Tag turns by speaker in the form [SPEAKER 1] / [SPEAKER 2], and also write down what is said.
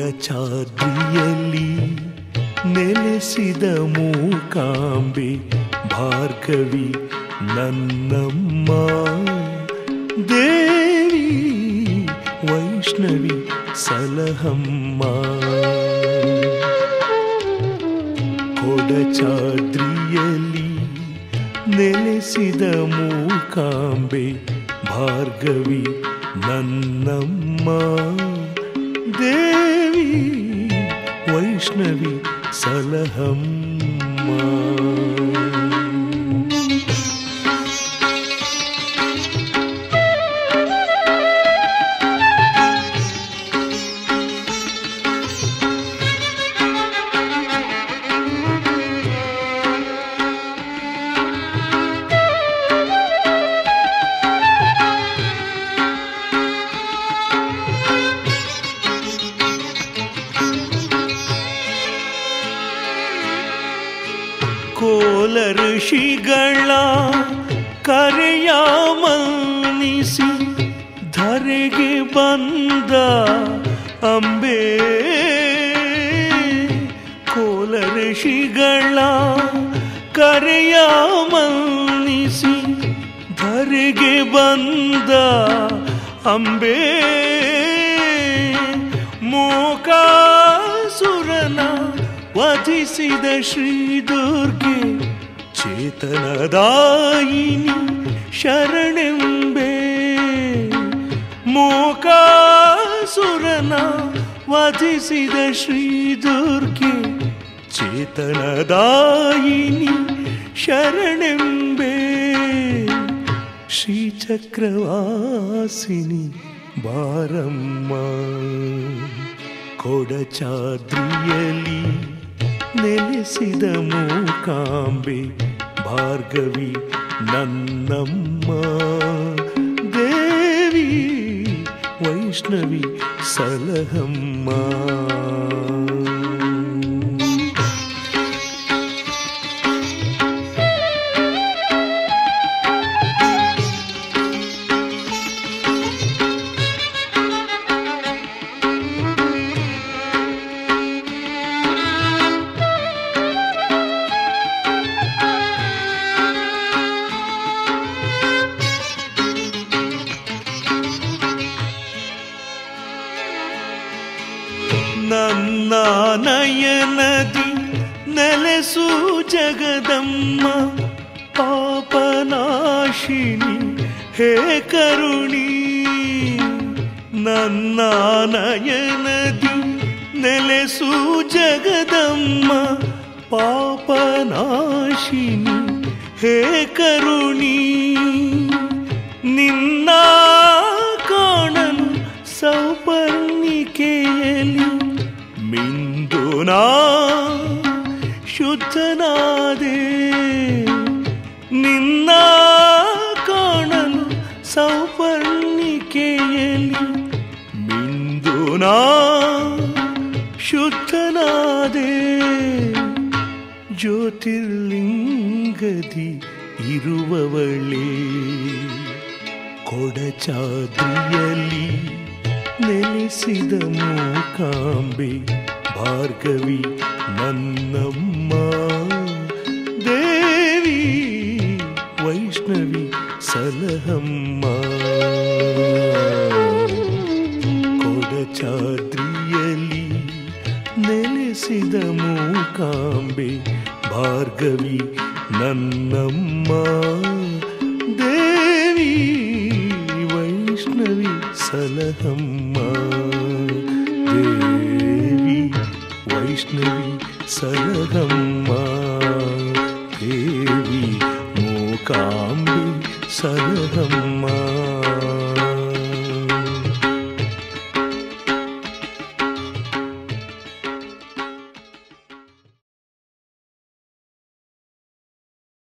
[SPEAKER 1] ಕೊಡಚಾದ್ರಿಯಲ್ಲಿ ನೆಲೆಸಿದ ಮೂಕಾಂಬೆ ಭಾರ್ಗವಿ ನನ್ನಮ್ಮ ದೇವಿ ವೈಷ್ಣವಿ ಸಲಹಮ್ಮ ಕೊಡಚಾದ್ರಿಯಲ್ಲಿ ನೆಲೆಸಿದ ಮೂಕಾಂಬೆ ಭಾರ್ಗವಿ ನನ್ನಮ್ಮ ದೇವಿ ವೈಷ್ಣವಿ ಸಲಹಮ್ಮ ಕೋಲ ಋಷಿಗಳ ಕರೆಯ ಮನ್ನಿಸಿ ಧರೆಗೆ ಬಂದ ಅಂಬೆ ಕೋಲ ಋಷಿಗಳ ಕರೆಯ ಮನ್ನಿಸಿ ಧರೆಗೆ ಬಂದ ಅಂಬೆ ಮೂಕಾಸುರನ ವಧಿಸಿದ ಶ್ರೀ ದುರ್ಗೆ ಚೇತನದಾಯಿನಿ ಶರಣೆಂಬೆ ಮೂಕಾಸುರನ ವಧಿಸಿದ ಶ್ರೀ ದುರ್ಗೆ ಚೇತನದಾಯಿನಿ ಶರಣೆಂಬೆ ಶ್ರೀಚಕ್ರವಾಸಿನಿ ಬಾರಮ್ಮ ಕೊಡಚಾದ್ರಿಯಲಿ ನೆಲೆಸಿದ ಮೂಕಾಂಬೆ ಭಾರ್ಗವಿ ನನ್ನಮ್ಮ ದೇವಿ ವೈಷ್ಣವಿ ಸಲಹಮ್ಮ ನನ್ನ ನಯನದಿ ನೆಲೆಸು ಜಗದಮ್ಮ ಪಾಪನಾಶಿನಿ ಹೇ ಕರುಣಿ ನನ್ನ ನಯನದಿ ನೆಲೆಸು ಜಗದಮ್ಮ ಪಾಪನಾಶಿನಿ ಹೇ ಕರುಣಿ ನಿನ್ನ ಕಾಣಲು ಸೌಪರ್ಣಿಕೆಯಲ್ಲಿ ಮಿಂದುನಾ ಶುದ್ಧನಾದೆ ನಿನ್ನ ಕಾಣಲು ಸೌಪರ್ಣಿಕೆಯಲ್ಲಿ ಮಿಂದುನಾ ಶುದ್ಧನಾದೆ ಜ್ಯೋತಿರ್ಲಿಂಗದಿ ಇರುವವಳೇ ಕೊಡಚಾದ್ರಿಯಲ್ಲಿ ನೆಲೆಸಿದ ಮೂಕಾಂಬೆ ಭಾರ್ಗವಿ ನನ್ನಮ್ಮ ದೇವಿ ವೈಷ್ಣವಿ ಸಲಹಮ್ಮ ಕೊಡಚಾದ್ರಿಯಲ್ಲಿ ನೆಲೆಸಿದ ಮೂಕಾಂಬೆ ಭಾರ್ಗವಿ ನನ್ನಮ್ಮ ದೇವಿ ವೈಷ್ಣವಿ ಸಲಹಮ್ಮ ದೇವಿ ವೈಷ್ಣವಿ ಸಲಹಮ್ಮ ದೇವಿ ಮೂಕಾಂಬೆ ಸಲಹಮ್ಮ